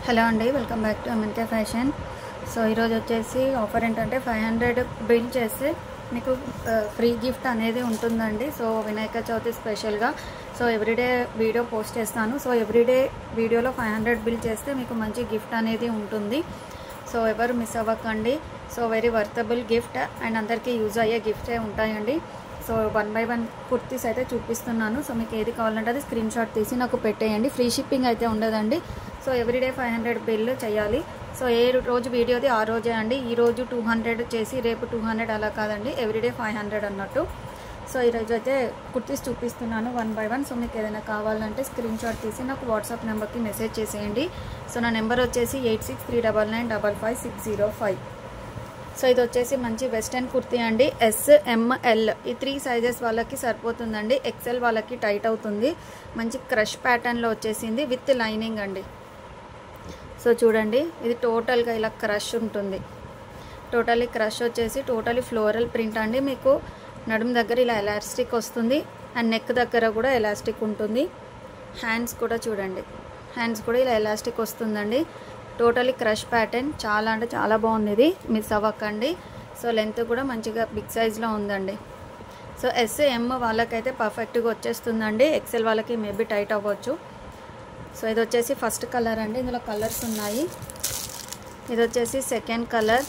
hello అండి welcome back to America fashion so ఈరోజు వచ్చేసి ఆఫర్ ఏంటంటే ఫైవ్ హండ్రెడ్ బిల్ చేస్తే మీకు ఫ్రీ గిఫ్ట్ అనేది ఉంటుందండి సో వినాయక చవితి స్పెషల్గా సో ఎవ్రీడే వీడియో పోస్ట్ చేస్తాను సో ఎవ్రీడే వీడియోలో ఫైవ్ హండ్రెడ్ బిల్ చేస్తే మీకు మంచి గిఫ్ట్ అనేది ఉంటుంది సో ఎవరు మిస్ అవ్వకండి so very worthable gift and అందరికీ యూజ్ అయ్యే గిఫ్టే ఉంటాయండి so one by one kurtis అయితే చూపిస్తున్నాను సో మీకు ఏది కావాలంటే అది స్క్రీన్ షాట్ తీసి నాకు పెట్టేయండి ఫ్రీ షిప్పింగ్ అయితే ఉండదండి so everyday five hundred bill చేయాలి సో ఏ రోజు వీడియోది ఆ రోజే అండి ఈ రోజు టూ హండ్రెడ్ చేసి రేపు టూ హండ్రెడ్ అలా కాదండి ఎవ్రీడే ఫైవ్ హండ్రెడ్ అన్నట్టు సో ఈరోజు అయితే కుర్తీస్ చూపిస్తున్నాను వన్ బై వన్ సో మీకు ఏదైనా కావాలంటే స్క్రీన్ షాట్ తీసి నాకు వాట్సాప్ నెంబర్కి మెసేజ్ చేసేయండి సో నా నెంబర్ వచ్చేసి eight six three double nine double five six zero five so ఇది వచ్చేసి మంచి వెస్టర్న్ కుర్తీ అండి ఎస్ ఎంఎల్ ఈ త్రీ సైజెస్ వాళ్ళకి సరిపోతుందండి ఎక్సెల్ వాళ్ళకి టైట్ అవుతుంది మంచి క్రష్ ప్యాటర్న్లో వచ్చేసింది విత్ లైనింగ్ అండి సో చూడండి ఇది టోటల్గా ఇలా క్రష్ ఉంటుంది టోటలీ క్రష్ వచ్చేసి టోటలీ ఫ్లోరల్ ప్రింట్ అండి మీకు నడుము దగ్గర ఇలా ఎలాస్టిక్ వస్తుంది అండ్ నెక్ దగ్గర కూడా ఎలాస్టిక్ ఉంటుంది హ్యాండ్స్ కూడా చూడండి హ్యాండ్స్ కూడా ఇలా ఎలాస్టిక్ వస్తుందండి టోటలీ క్రష్ ప్యాటర్న్ చాలా అంటే చాలా బాగుంది ఇది మిస్ అవ్వకండి సో లెంత్ కూడా మంచిగా బిగ్ సైజ్లో ఉందండి సో ఎస్ ఎమ్ వాళ్ళకైతే పర్ఫెక్ట్గా వచ్చేస్తుందండి ఎక్సెల్ వాళ్ళకి మేబీ టైట్ అవ్వచ్చు సో ఇది వచ్చేసి ఫస్ట్ కలర్ అండి ఇందులో కలర్స్ ఉన్నాయి ఇది వచ్చేసి సెకండ్ కలర్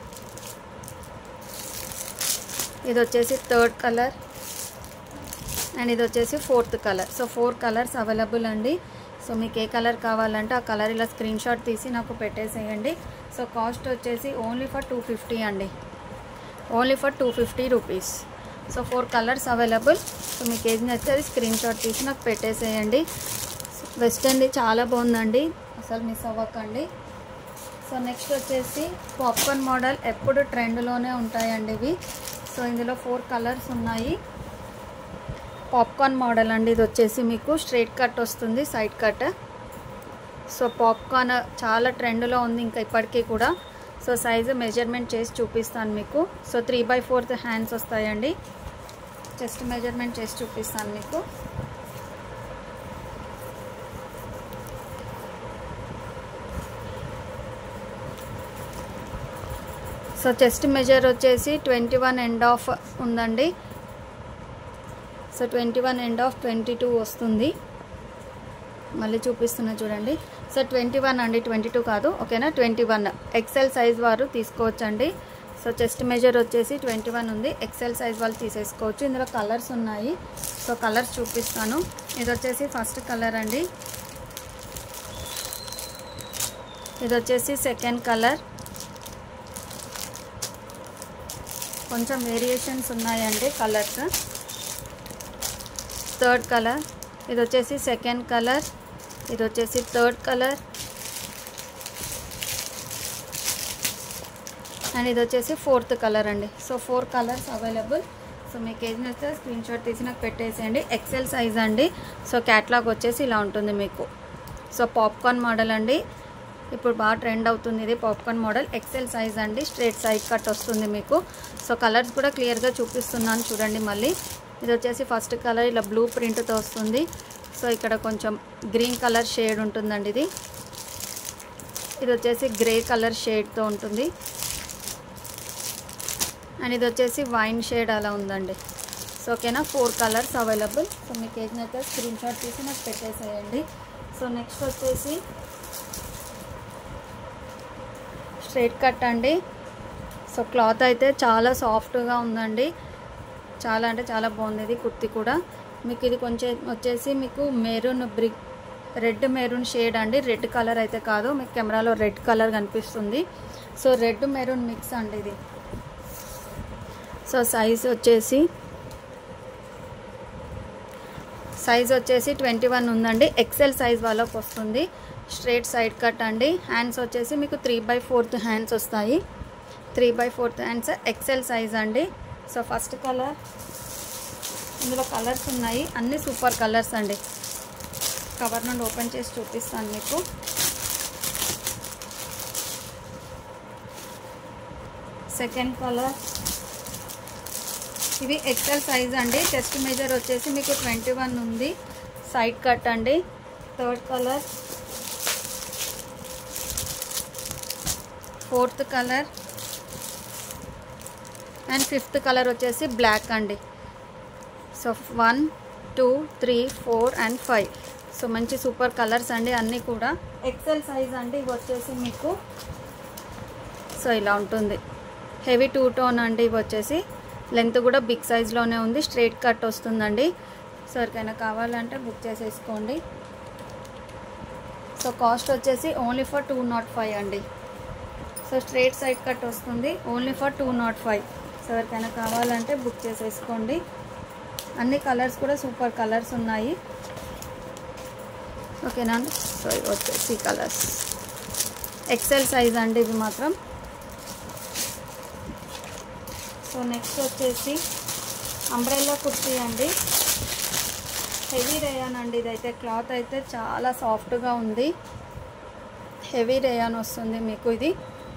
ఇది వచ్చేసి థర్డ్ కలర్ అండ్ ఇది వచ్చేసి fourth colour so four colours available అండి సో మీకు ఏ కలర్ కావాలంటే ఆ కలర్ ఇలా స్క్రీన్ షాట్ తీసి నాకు పెట్టేసేయండి సో కాస్ట్ వచ్చేసి ఓన్లీ ఫర్ టూ ఫిఫ్టీ అండి only for two fifty rupees so four colours available so మీకు ఏది నచ్చితే అది స్క్రీన్ షాట్ తీసి నాకు పెట్టేసేయండి వెస్టర్న్ది చాలా బాగుందండి అసలు మిస్ అవ్వకండి సో నెక్స్ట్ వచ్చేసి పాప్కార్న్ మోడల్ ఎప్పుడు ట్రెండ్లోనే ఉంటాయండి ఇవి సో ఇందులో ఫోర్ కలర్స్ ఉన్నాయి పాప్కార్న్ మోడల్ అండి ఇది వచ్చేసి మీకు స్ట్రైట్ కట్ వస్తుంది సైడ్ కట్ సో పాప్కార్న్ చాలా ట్రెండ్లో ఉంది ఇంకా ఇప్పటికీ కూడా సో సైజు మెజర్మెంట్ చేసి చూపిస్తాను మీకు so three by fourth hands వస్తాయండి చెస్ట్ మెజర్మెంట్ చేసి చూపిస్తాను మీకు సో చెస్ట్ మెజర్ వచ్చేసి ట్వంటీ వన్ ఎండ్ ఆఫ్ ఉందండి so twenty one and half twenty two వస్తుంది మళ్ళీ చూపిస్తున్నా చూడండి సో ట్వంటీ వన్ అండి ట్వంటీ టూ కాదు ఓకేనా ట్వంటీ వన్ ఎక్సెల్ సైజ్ వారు తీసుకోవచ్చండి సో చెస్ట్ మెజర్ వచ్చేసి ట్వంటీ వన్ ఉంది ఎక్సెల్ సైజ్ వాళ్ళు తీసేసుకోవచ్చు ఇందులో కలర్స్ ఉన్నాయి సో కలర్స్ చూపిస్తాను ఇది వచ్చేసి ఫస్ట్ కలర్ అండి ఇది వచ్చేసి సెకండ్ కలర్ కొంచెం వేరియేషన్స్ ఉన్నాయండి కలర్స్ థర్డ్ కలర్ ఇది వచ్చేసి సెకండ్ కలర్ ఇది వచ్చేసి థర్డ్ కలర్ అండ్ ఇది వచ్చేసి ఫోర్త్ కలర్ అండి so four colours available so మీకు ఏది నచ్చితే స్క్రీన్ షాట్ తీసి నాకు పెట్టేసేయండి ఎక్సెల్ సైజ్ అండి సో క్యాట్లాగ్ వచ్చేసి ఇలా ఉంటుంది మీకు సో పాప్కార్న్ మోడల్ అండి ఇప్పుడు బాగా ట్రెండ్ అవుతుంది ఇది పాప్కార్న్ మోడల్ ఎక్సెల్ సైజ్ అండి స్ట్రేట్ సైడ్ కట్ వస్తుంది మీకు సో కలర్స్ కూడా క్లియర్గా చూపిస్తున్నాను చూడండి మళ్ళీ ఇది వచ్చేసి ఫస్ట్ కలర్ ఇలా బ్లూ ప్రింట్తో వస్తుంది సో ఇక్కడ కొంచెం గ్రీన్ కలర్ షేడ్ ఉంటుందండి ఇది ఇది వచ్చేసి గ్రే కలర్ షేడ్తో ఉంటుంది అండ్ ఇది వచ్చేసి వైన్ షేడ్ అలా ఉందండి సో ఓకేనా ఫోర్ కలర్స్ అవైలబుల్ సో మీకు ఏదైతే స్క్రీన్ షాట్ తీసి నాకు పెట్టేసేయండి సో నెక్స్ట్ వచ్చేసి స్ట్రైట్ కట్ అండి సో క్లాత్ అయితే చాలా సాఫ్ట్గా ఉందండి చాలా అంటే చాలా బాగుంది ఇది కుర్తి కూడా మీకు ఇది కొంచెం వచ్చేసి మీకు maroon brick red maroon shade అండి రెడ్ కలర్ అయితే కాదు మీకు కెమెరాలో రెడ్ కలర్ కనిపిస్తుంది సో రెడ్ మెరూన్ మిక్స్ అండి ఇది సో సైజ్ వచ్చేసి సైజ్ వచ్చేసి ట్వంటీ వన్ ఉందండి ఎక్సెల్ సైజ్ వాళ్ళకి వస్తుంది స్ట్రేట్ సైడ్ కట్ అండి హ్యాండ్స్ వచ్చేసి మీకు త్రీ బై ఫోర్త్ హ్యాండ్స్ వస్తాయి three by fourth hands XL size అండి సో ఫస్ట్ కలర్ ఇందులో కలర్స్ ఉన్నాయి అన్ని సూపర్ కలర్స్ అండి కవర్ నుండి ఓపెన్ చేసి చూపిస్తాను మీకు సెకండ్ కలర్ ఇవి ఎక్సెల్ సైజ్ అండి చెస్ట్ మెజర్ వచ్చేసి మీకు ట్వంటీ వన్ ఉంది సైడ్ కట్ అండి third colour fourth colour and fifth colour వచ్చేసి బ్లాక్ అండి so one two three four and five so మంచి సూపర్ కలర్స్ అండి అన్నీ కూడా ఎక్సెల్ సైజ్ అండి ఇవి వచ్చేసి మీకు సో ఇలా ఉంటుంది హెవీ టూ టోన్ అండి ఇవి వచ్చేసి లెంత్ కూడా బిగ్ సైజ్లోనే ఉంది స్ట్రైట్ కట్ వస్తుందండి సో ఎవరికైనా కావాలంటే బుక్ చేసేసుకోండి సో కాస్ట్ వచ్చేసి only for two naught five అండి సో స్ట్రైట్ సైడ్ కట్ వస్తుంది only for two naught five so ఎవరికైనా కావాలంటే బుక్ చేసేసుకోండి అన్ని కలర్స్ కూడా సూపర్ కలర్స్ ఉన్నాయి ఓకేనా సో ఇవి వచ్చేసి కలర్స్ ఎక్సెల్ సైజ్ అండి ఇవి మాత్రం సో నెక్స్ట్ వచ్చేసి అంబ్రెల్లా కుర్తీ అండి హెవీ రేయాన్ అండి ఇదైతే క్లాత్ అయితే చాలా సాఫ్ట్గా ఉంది హెవీ రేయాన్ వస్తుంది మీకు ఇది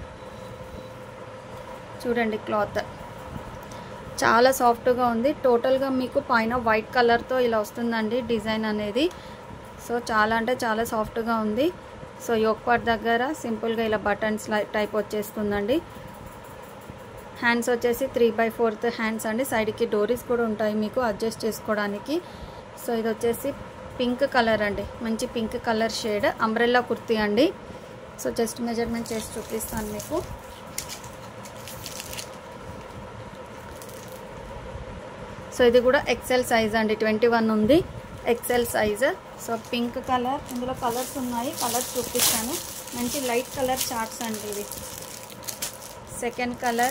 చూడండి క్లాత్ చాలా సాఫ్ట్గా ఉంది టోటల్గా మీకు పైన వైట్ కలర్తో ఇలా వస్తుందండి డిజైన్ అనేది సో చాలా అంటే చాలా సాఫ్ట్గా ఉంది సో యోక్ పార్ట్ దగ్గర సింపుల్గా ఇలా బటన్స్ టైప్ వచ్చేస్తుందండి హ్యాండ్స్ వచ్చేసి త్రీ బై ఫోర్త్ హ్యాండ్స్ అండి సైడ్కి డోరీస్ కూడా ఉంటాయి మీకు అడ్జస్ట్ చేసుకోవడానికి సో ఇది వచ్చేసి పింక్ కలర్ అండి మంచి pink colour shade umbrella kurti అండి సో జస్ట్ మెజర్మెంట్ చేసి చూపిస్తాను మీకు సో ఇది కూడా ఎక్సెల్ సైజ్ అండి ట్వంటీ వన్ ఉంది XL size so pink colour ఇందులో కలర్స్ ఉన్నాయి కలర్స్ చూపిస్తాను మంచి లైట్ కలర్ చార్ట్స్ అండి ఇవి సెకండ్ కలర్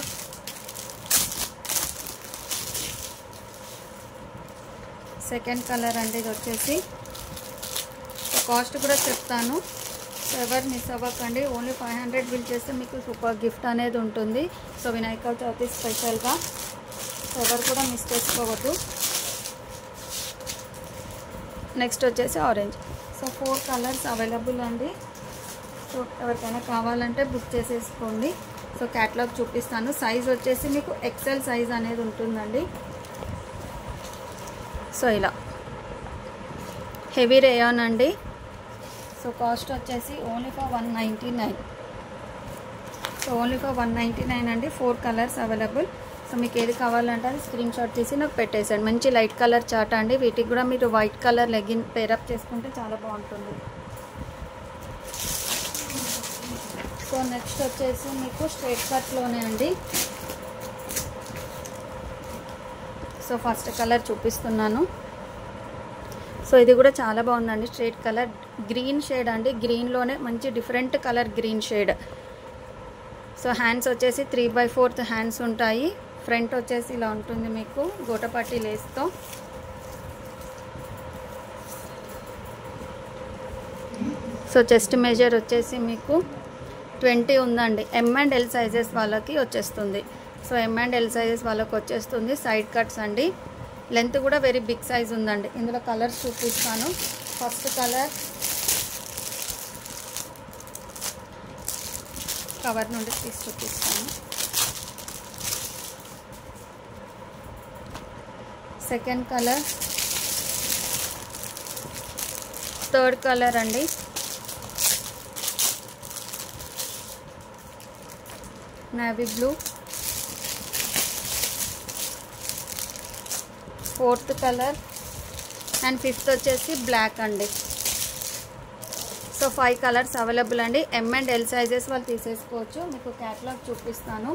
సెకండ్ కలర్ అండి ఇది వచ్చేసి కాస్ట్ కూడా చెప్తాను సో ఎవరు మిస్ అవ్వకండి ఓన్లీ ఫైవ్ హండ్రెడ్ బిల్ చేస్తే మీకు సూపర్ గిఫ్ట్ అనేది ఉంటుంది సో వినాయక చవితి స్పెషల్గా సో ఎవరు కూడా మిస్ చేసుకోవద్దు నెక్స్ట్ వచ్చేసి orange so four colours available అండి సో ఎవరికైనా కావాలంటే బుక్ చేసేసుకోండి సో క్యాటలాగ్ చూపిస్తాను సైజ్ వచ్చేసి మీకు ఎక్సెల్ సైజ్ అనేది ఉంటుందండి సో ఇలా హెవీ రేయాన్ అండి సో కాస్ట్ వచ్చేసి only for one ninety nine so only for one ninety nine అండి ఫోర్ కలర్స్ అవైలబుల్ సో మీకు ఏది కావాలంటే అది స్క్రీన్ షాట్ తీసి నాకు పెట్టేసండి మంచి లైట్ కలర్ చాట్ అండి వీటికి కూడా మీరు వైట్ కలర్ లెగిన్ పేరప్ చేసుకుంటే చాలా బాగుంటుంది సో నెక్స్ట్ వచ్చేసి మీకు స్ట్రైట్ కట్లోనే అండి సో ఫస్ట్ కలర్ చూపిస్తున్నాను సో ఇది కూడా చాలా బాగుందండి స్ట్రైట్ కలర్ గ్రీన్ షేడ్ అండి గ్రీన్లోనే మంచి different colour green shade so hands వచ్చేసి త్రీ బై ఫోర్త్ హ్యాండ్స్ ఉంటాయి ఫ్రంట్ వచ్చేసి ఇలా ఉంటుంది మీకు గోటపట్టి లేస్తో సో చెస్ట్ మెజర్ వచ్చేసి మీకు ట్వంటీ ఉందండి ఎమ్ అండ్ ఎల్ సైజెస్ వాళ్ళకి వచ్చేస్తుంది so M and L sizes వాళ్ళకి వచ్చేస్తుంది సైడ్ కట్స్ అండి లెంత్ కూడా వెరీ బిగ్ సైజ్ ఉందండి ఇందులో కలర్స్ చూపిస్తాను ఫస్ట్ కలర్ కవర్ నుండి తీసి చూపిస్తాను సెకండ్ కలర్ థర్డ్ కలర్ అండి navy blue fourth colour and fifth వచ్చేసి బ్లాక్ అండి సో ఫైవ్ కలర్స్ అవైలబుల్ అండి ఎమ్ అండ్ ఎల్ సైజెస్ వాళ్ళు తీసేసుకోవచ్చు మీకు క్యాటలాగ్ చూపిస్తాను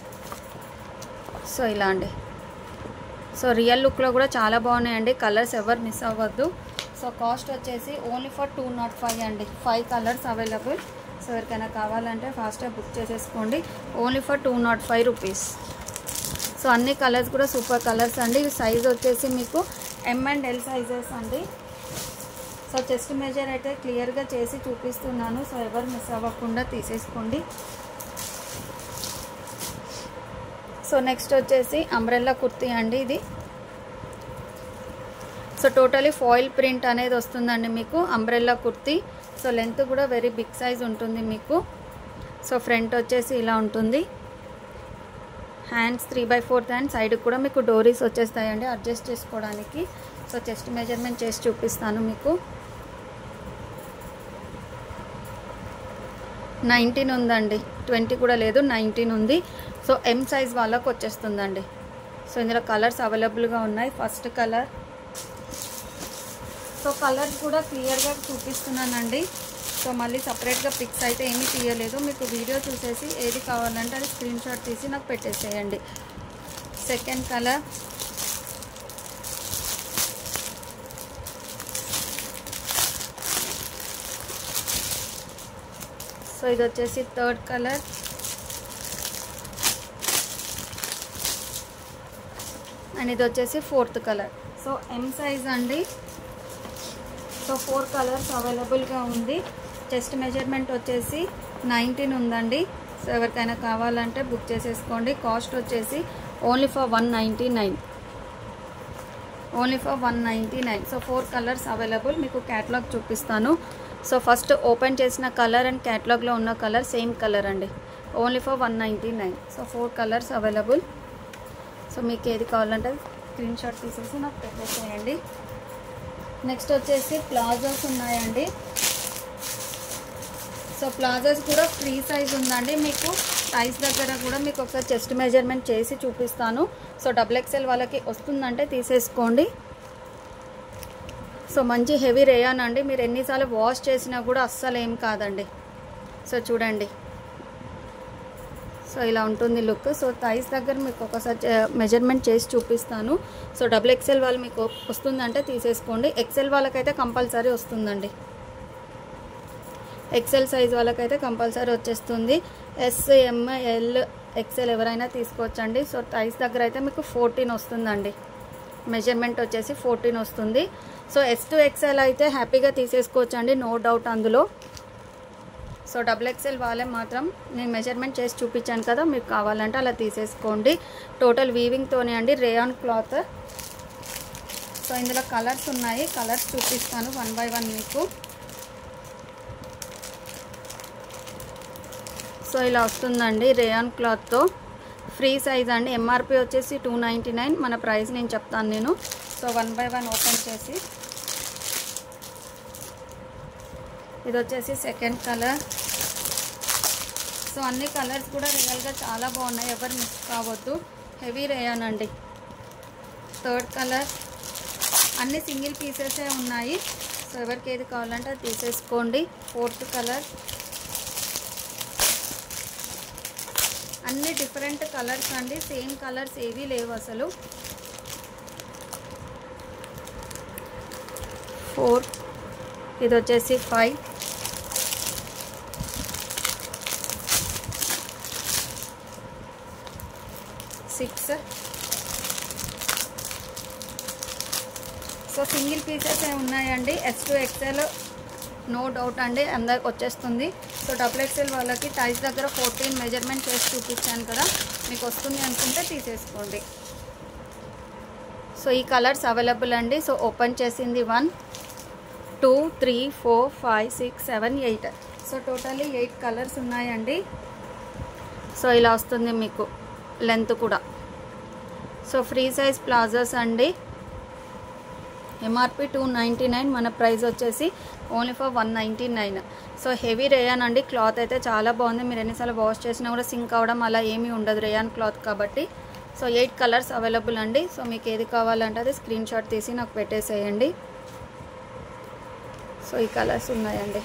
సో ఇలా అండి సో రియల్ లుక్లో కూడా చాలా బాగున్నాయండి కలర్స్ ఎవరు మిస్ అవ్వద్దు సో కాస్ట్ వచ్చేసి only for two naught five అండి ఫైవ్ కలర్స్ అవైలబుల్ సో ఎవరికైనా కావాలంటే ఫాస్ట్గా బుక్ చేసేసుకోండి only for two naught five rupees so అన్ని కలర్స్ కూడా సూపర్ కలర్స్ అండి సైజ్ వచ్చేసి మీకు ఎమ్ అండ్ ఎల్ సైజెస్ అండి సో చెస్ట్ మెజర్ అయితే క్లియర్గా చేసి చూపిస్తున్నాను సో ఎవరు మిస్ అవ్వకుండా తీసేసుకోండి సో నెక్స్ట్ వచ్చేసి అంబ్రెల్లా కుర్తీ అండి ఇది సో టోటలీ ఫాయిల్ ప్రింట్ అనేది వస్తుందండి మీకు అంబ్రెల్లా కుర్తీ సో లెంత్ కూడా వెరీ బిగ్ సైజ్ ఉంటుంది మీకు సో ఫ్రంట్ వచ్చేసి ఇలా ఉంటుంది hands three by fourth hand సైడ్కి కూడా మీకు డోరీస్ వచ్చేస్తాయండి అడ్జస్ట్ చేసుకోవడానికి సో చెస్ట్ మెజర్మెంట్ చేసి చూపిస్తాను మీకు నైన్టీన్ ఉందండి ట్వంటీ కూడా లేదు నైన్టీన్ ఉంది సో ఎం సైజ్ వాళ్ళకు వచ్చేస్తుందండి సో ఇందులో కలర్స్ అవైలబుల్గా ఉన్నాయి ఫస్ట్ కలర్ సో కలర్స్ కూడా క్లియర్గా చూపిస్తున్నానండి సో మళ్ళీ సపరేట్గా పిక్స్ అయితే ఏమీ తీయలేదు మీకు వీడియో చూసేసి ఏది కావాలంటే అది స్క్రీన్ షాట్ తీసి నాకు పెట్టేసేయండి సెకండ్ కలర్ సో ఇది వచ్చేసి థర్డ్ కలర్ అండ్ ఇది వచ్చేసి fourth colour so M size అండి సో ఫోర్ కలర్స్ అవైలబుల్గా ఉంది చెస్ట్ మెజర్మెంట్ వచ్చేసి నైన్టీన్ ఉందండి సో ఎవరికైనా కావాలంటే బుక్ చేసేసుకోండి కాస్ట్ వచ్చేసి only for one ninety nine only for one ninety nine so four colours available మీకు క్యాటలాగ్ చూపిస్తాను సో ఫస్ట్ ఓపెన్ చేసిన కలర్ అండ్ క్యాటలాగ్లో ఉన్న కలర్ సేమ్ కలర్ అండి only for one ninety nine so four colours available so మీకు ఏది కావాలంటే screen shot తీసేసి నాకు పెట్టేసేయండి నెక్స్ట్ వచ్చేసి ప్లాజోస్ ఉన్నాయండి సో ప్లాజోస్ కూడా ఫ్రీ సైజ్ ఉందండి మీకు సైజ్ దగ్గర కూడా మీకు ఒకసారి చెస్ట్ మెజర్మెంట్ చేసి చూపిస్తాను సో డబుల్ ఎక్స్ఎల్ వాళ్ళకి వస్తుందంటే తీసేసుకోండి సో మంచి హెవీ రేయాన్ అండి మీరు ఎన్నిసార్లు వాష్ చేసినా కూడా అస్సలు ఏం కాదండి సో చూడండి సో ఇలా ఉంటుంది లుక్ సో థైస్ దగ్గర మీకు ఒకసారి మెజర్మెంట్ చేసి చూపిస్తాను సో డబుల్ ఎక్సెల్ వాళ్ళు మీకు వస్తుందంటే తీసేసుకోండి ఎక్సెల్ వాళ్ళకైతే కంపల్సరీ వస్తుందండి ఎక్సెల్ సైజ్ వాళ్ళకైతే కంపల్సరీ వచ్చేస్తుంది ఎస్ ఎం ఎల్ ఎక్సెల్ ఎవరైనా తీసుకోవచ్చండి సో థైస్ దగ్గర అయితే మీకు ఫోర్టీన్ వస్తుందండి మెజర్మెంట్ వచ్చేసి ఫోర్టీన్ వస్తుంది సో ఎస్ టు ఎక్సెల్ అయితే హ్యాపీగా తీసేసుకోవచ్చండి నో డౌట్ అందులో సో డబుల్ ఎక్స్ఎల్ వాళ్ళే మాత్రం నేను మెజర్మెంట్ చేసి చూపించాను కదా మీకు కావాలంటే అలా తీసేసుకోండి టోటల్ వీవింగ్తోనే అండి రేయాన్ క్లాత్ సో ఇందులో కలర్స్ ఉన్నాయి కలర్స్ చూపిస్తాను వన్ బై వన్ మీకు సో ఇలా వస్తుందండి రేయాన్ క్లాత్తో ఫ్రీ సైజ్ అండి ఎంఆర్పి వచ్చేసి టూ నైంటీ నైన్ మన ప్రైస్ నేను చెప్తాను నేను so one by one open చేసి ఇది వచ్చేసి సెకండ్ కలర్ సో అన్ని కలర్స్ కూడా రియల్గా చాలా బాగున్నాయి ఎవరు మిస్ కావద్దు హెవీ రేయానండి థర్డ్ కలర్ అన్ని సింగిల్ పీసెసే ఉన్నాయి సో ఎవరికి ఏది కావాలంటే అది తీసేసుకోండి ఫోర్త్ కలర్ అన్ని డిఫరెంట్ కలర్స్ అండి సేమ్ కలర్స్ ఏవీ లేవు అసలు ఫోర్ ఇది వచ్చేసి five six so single pieces ఏ ఉన్నాయండి S to XL no doubt అండి అందరికి వచ్చేస్తుంది సో డబుల్ ఎక్సెల్ వాళ్ళకి టైస్ దగ్గర ఫోర్టీన్ మెజర్మెంట్ చేసి చూపించాను కదా మీకు వస్తుంది అనుకుంటే తీసేసుకోండి సో ఈ కలర్స్ అవైలబుల్ అండి సో ఓపెన్ చేసింది one two three four five six seven eight so totally eight colours ఉన్నాయండి సో ఇలా వస్తుంది మీకు లెంత్ కూడా సో ఫ్రీ సైజ్ ప్లాజాస్ అండి ఎంఆర్పి టూ నైంటీ నైన్ మన ప్రైస్ వచ్చేసి only for one ninety nine so heavy rayon అండి cloth అయితే చాలా బాగుంది మీరు ఎన్నిసార్లు వాష్ చేసినా కూడా సింక్ అవ్వడం అలా ఏమీ ఉండదు రేయాన్ క్లాత్ కాబట్టి సో ఎయిట్ కలర్స్ అవైలబుల్ అండి సో మీకు ఏది కావాలంటే అది స్క్రీన్ షాట్ తీసి నాకు పెట్టేసేయండి సో ఈ కలర్స్ ఉన్నాయండి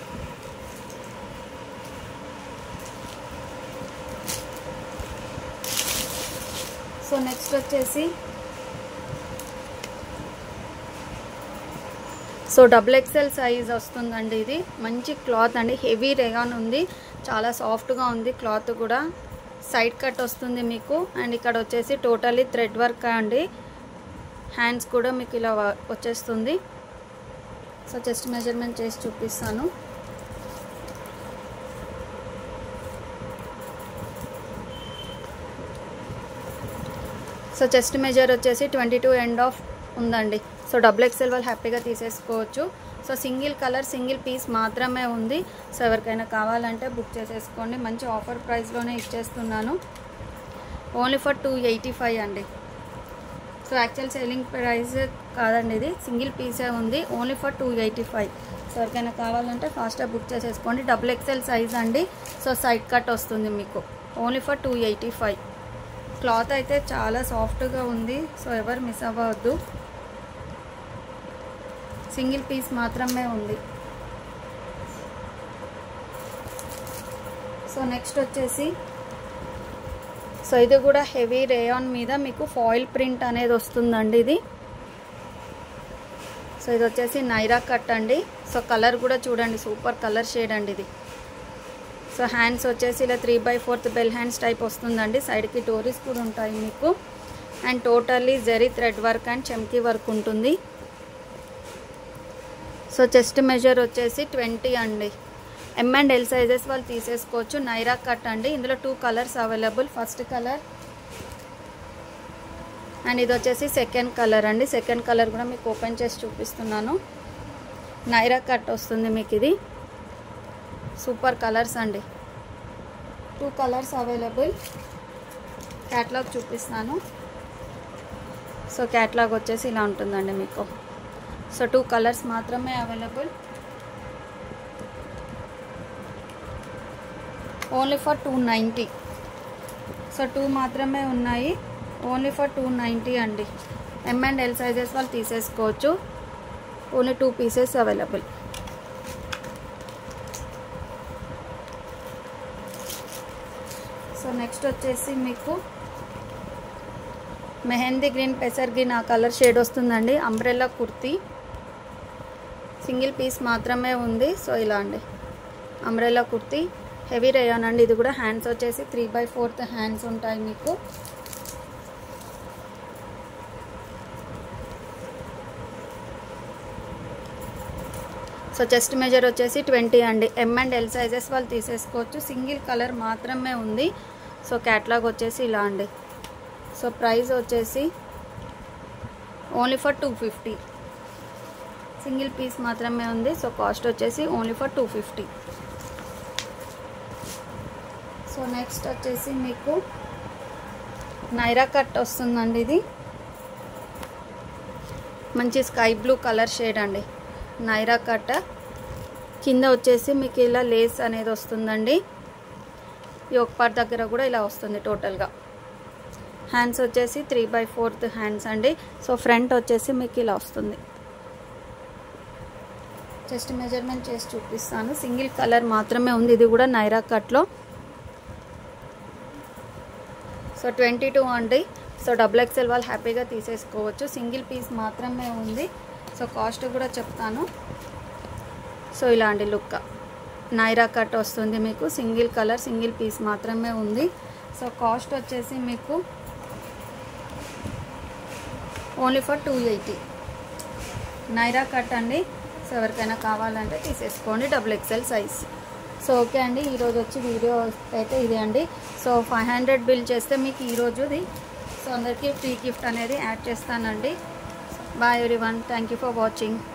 సో నెక్స్ట్ వచ్చేసి సో డబుల్ ఎక్సెల్ సైజ్ వస్తుందండి ఇది మంచి క్లాత్ అండి హెవీ రేగాన్ ఉంది చాలా సాఫ్ట్గా ఉంది క్లాత్ కూడా సైడ్ కట్ వస్తుంది మీకు అండ్ ఇక్కడ వచ్చేసి టోటలీ థ్రెడ్ వర్క్ అండి హ్యాండ్స్ కూడా మీకు ఇలా వ- వచ్చేస్తుంది సో చెస్ట్ మెజర్మెంట్ చేసి చూపిస్తాను సో చెస్ట్ మెజర్ వచ్చేసి ట్వంటీ టూ ఎండ్ ఆఫ్ ఉందండి సో డబుల్ ఎక్స్ఎల్ వాళ్ళు హ్యాపీగా తీసేసుకోవచ్చు so single colour single piece మాత్రమే ఉంది సో ఎవరికైనా కావాలంటే బుక్ చేసేసుకోండి మంచి ఆఫర్ ప్రైస్లోనే ఇచ్చేస్తున్నాను only for two eighty five అండి సో యాక్చువల్ సెల్లింగ్ ప్రైస్ కాదండి ఇది సింగిల్ పీసే ఉంది only for two eighty five so ఎవరికైనా కావాలంటే ఫాస్ట్గా బుక్ చేసేసుకోండి డబుల్ ఎక్స్ఎల్ సైజ్ అండి సో సైడ్ కట్ వస్తుంది మీకు only for two eighty five cloth అయితే చాలా సాఫ్ట్గా ఉంది సో ఎవరు మిస్ అవ్వవద్దు సింగిల్ పీస్ మాత్రమే ఉంది సో నెక్స్ట్ వచ్చేసి సో ఇది కూడా హెవీ రేయాన్ మీద మీకు ఫాయిల్ ప్రింట్ అనేది వస్తుందండి ఇది సో ఇది వచ్చేసి నైరా కట్ అండి సో కలర్ కూడా చూడండి సూపర్ కలర్ షేడ్ అండి ఇది సో హ్యాండ్స్ వచ్చేసి ఇలా three by fourth bell hands type వస్తుందండి సైడ్కి టోరీస్ కూడా ఉంటాయి మీకు and totally zari thread work and చెమ్కీ వర్క్ ఉంటుంది సో చెస్ట్ మెజర్ వచ్చేసి ట్వంటీ అండి ఎం అండ్ ఎల్ సైజెస్ వాళ్ళు తీసేసుకోవచ్చు నైరా కట్ అండి ఇందులో two colours available first colour and ఇది వచ్చేసి సెకండ్ కలర్ అండి సెకండ్ కలర్ కూడా మీకు ఓపెన్ చేసి చూపిస్తున్నాను నైరా కట్ వస్తుంది మీకు ఇది సూపర్ కలర్స్ అండి టూ కలర్స్ అవైలబుల్ క్యాట్లాగ్ చూపిస్తాను సో క్యాట్లాగ్ వచ్చేసి ఇలా ఉంటుందండి మీకు సో టూ కలర్స్ మాత్రమే available only for two ninety so two మాత్రమే ఉన్నాయి ఓన్లీ ఫర్ టూ నైంటీ అండి ఎం అండ్ ఎల్ సైజెస్ వాళ్ళు తీసేసుకోవచ్చు only two pieces available so next వచ్చేసి మీకు మెహందీ గ్రీన్ పెసర్ గ్రీన్ ఆ కలర్ షేడ్ వస్తుందండి అంబ్రెల్లా కుర్తీ సింగిల్ పీస్ మాత్రమే ఉంది సో ఇలా అండి అంబ్రెల్లా కుర్తీ హెవీ రేయాన్ అండి ఇది కూడా హ్యాండ్స్ వచ్చేసి త్రీ బై ఫోర్త్ హ్యాండ్స్ ఉంటాయి మీకు సో చెస్ట్ మెజర్ వచ్చేసి ట్వంటీ అండి ఎం అండ్ ఎల్ సైజెస్ వాళ్ళు తీసేసుకోవచ్చు సింగిల్ కలర్ మాత్రమే ఉంది సో క్యాట్లాగ్ వచ్చేసి ఇలా అండి సో ప్రైస్ వచ్చేసి only for two fifty single piece మాత్రమే ఉంది సో కాస్ట్ వచ్చేసి only for two fifty so next వచ్చేసి మీకు నైరా కట్ వస్తుందండి ఇది మంచి స్కై బ్లూ కలర్ షేడ్ అండి నైరా కట్ కింద వచ్చేసి మీకు ఇలా లేస్ అనేది వస్తుందండి ఈ ఒక పార్ట్ దగ్గర కూడా ఇలా వస్తుంది టోటల్గా హ్యాండ్స్ వచ్చేసి త్రీ బై ఫోర్త్ హ్యాండ్స్ అండి సో ఫ్రంట్ వచ్చేసి మీకు ఇలా వస్తుంది చెస్ట్ మెజర్మెంట్ చేసి చూపిస్తాను సింగిల్ కలర్ మాత్రమే ఉంది ఇది కూడా నైరా కట్లో సో ట్వంటీ టూ అండి సో డబుల్ ఎక్స్ఎల్ వాళ్ళు హ్యాపీగా తీసేసుకోవచ్చు సింగిల్ పీస్ మాత్రమే ఉంది సో కాస్ట్ కూడా చెప్తాను సో ఇలాంటి లుక్ నైరా కట్ వస్తుంది మీకు సింగిల్ కలర్ సింగిల్ పీస్ మాత్రమే ఉంది సో కాస్ట్ వచ్చేసి మీకు only for two eighty Naira cut అండి సో ఎవరికైనా కావాలంటే తీసేసుకోండి double XL size so okay అండి ఈరోజు వచ్చి వీడియో అయితే ఇదే అండి సో ఫైవ్ హండ్రెడ్ బిల్ చేస్తే మీకు ఈరోజుది సో అందరికీ ఫ్రీ గిఫ్ట్ అనేది యాడ్ చేస్తానండి bye everyone thank you for watching